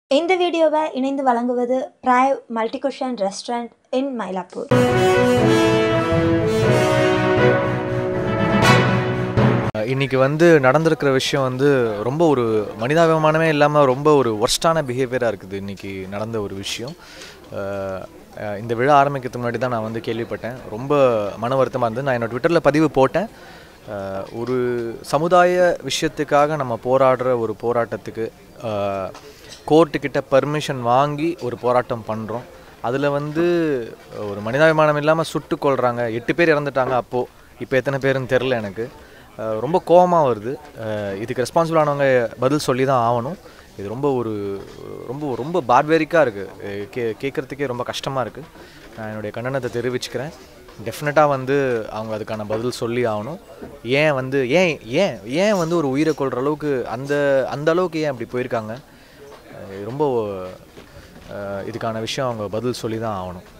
இந்த வீடியோவை இணைந்து வழங்குவது பிராய் மல்டிகுஷன் ரெஸ்டாரண்ட் இன் மயிலாப்பூர் இன்னைக்கு வந்து நடந்திருக்கிற விஷயம் வந்து ரொம்ப ஒரு மனிதாபிமானமே இல்லாமல் ரொம்ப ஒரு ஒர்ஸ்டான பிஹேவியராக இருக்குது இன்னைக்கு நடந்த ஒரு விஷயம் அஹ் அஹ் இந்த விழா ஆரம்பிக்கிறதுக்கு முன்னாடி தான் நான் வந்து கேள்விப்பட்டேன் ரொம்ப மன வருத்தமாக இருந்து நான் என்னோட ட்விட்டரில் பதிவு போட்டேன் அஹ் ஒரு சமுதாய விஷயத்துக்காக நம்ம போராடுற ஒரு போராட்டத்துக்கு கோர்ட்டுக்கிட்ட பர்மிஷன் வாங்கி ஒரு போராட்டம் பண்ணுறோம் அதில் வந்து ஒரு மனிதாபிமானம் இல்லாமல் சுட்டு கொள்கிறாங்க எட்டு பேர் இறந்துட்டாங்க அப்போது இப்போ எத்தனை பேருன்னு தெரில எனக்கு அஹ் ரொம்ப கோவமாக வருது அஹ் இதுக்கு ரெஸ்பான்சிபிள் ஆனவங்க பதில் சொல்லி தான் ஆகணும் இது ரொம்ப ஒரு ரொம்ப ரொம்ப பார்பேரிக்காக இருக்குது கே கேட்குறதுக்கே ரொம்ப கஷ்டமாக இருக்குது நான் என்னுடைய கண்டனத்தை தெரிவிச்சுக்கிறேன் டெஃபினட்டாக வந்து அவங்க அதுக்கான பதில் சொல்லி ஆகணும் ஏன் வந்து ஏன் ஏன் ஏன் வந்து ஒரு உயிரை கொள்கிற அளவுக்கு அந்த அந்த அளவுக்கு ஏன் அப்படி போயிருக்காங்க அஹ் ரொம்ப அஹ் இதுக்கான விஷயம் அவங்க பதில் சொல்லி தான் ஆகணும்